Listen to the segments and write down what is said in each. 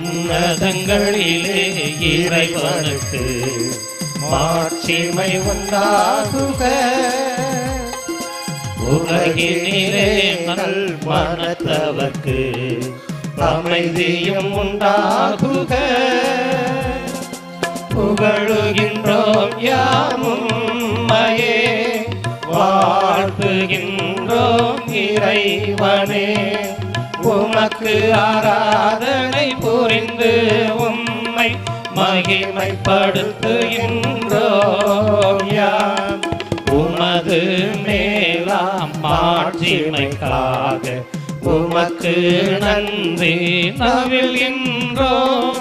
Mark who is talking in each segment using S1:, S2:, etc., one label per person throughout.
S1: உன்னதங்களிலே இறைவனுக்கு மாட்சிமை உண்டாகுக உலகினிலே நல் மனத்தவர்க்கு அமைதியும் உண்டாகுக புகழுகின்றோம் யாமும் மயே வாழ்த்துகின்றோம் இறைவனே உமக்கு ஆராதனை புரிந்து உம்மை மகிமைப்படுத்துகின்றோம் யாம் உமது மேலாம் மாட்சிமைக்காக உமக்கு நன்றி நவிழ்கின்றோம்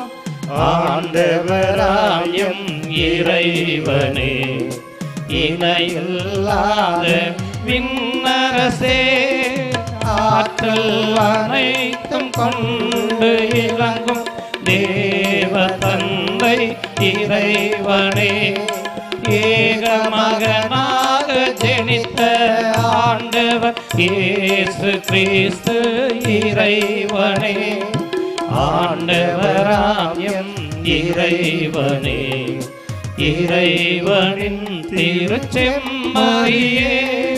S1: ஆண்டவராயம் இறைவனே இணையில்லாத விண்ணரசே ஆற்றல் அனைத்தும் கொண்டு இறங்கும் தேவ தந்தை இறைவனே ஏக மகனாக ஜெனித்த ஆண்டவர் இயேசு கிறிஸ்து இறைவனே ஆண்டவராயம் இறைவனே இறைவனின் திருச்செம்மறியே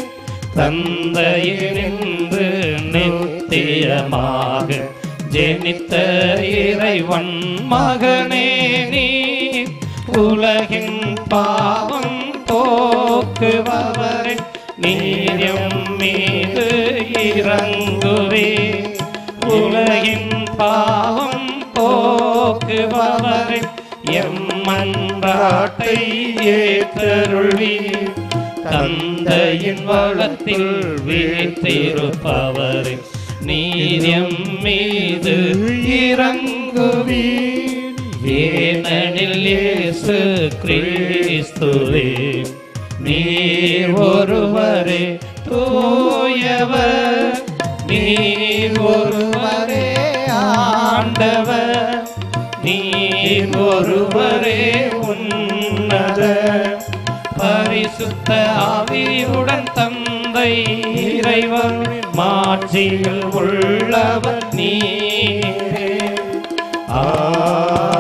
S1: தந்தையினின்று நித்தியமாக ஜெனித்த இறைவன் மகனே நீ உலகின் பாவம் போக்குபவரே நீரம் மீது இறங்குவே உலகின் பாவம் போக்குபவரே எம்மன்றாட்டை ஏற்றருள்வி தந்தையின் வளத்தில் வீழ்த்திருப்பவரே நீரியம் மீது இறங்குவீர் ஏனெனில் இயேசு கிறிஸ்துவே நீர் ஒருவரே தூயவர் நீர் ஒருவரே ஆண்டவர் நீர் ஒருவரே உன்னத பரிசுத்த ஆவியுடன் தந்தை இறைவன் மாட்சியில் உள்ளவர் நீரே ஆ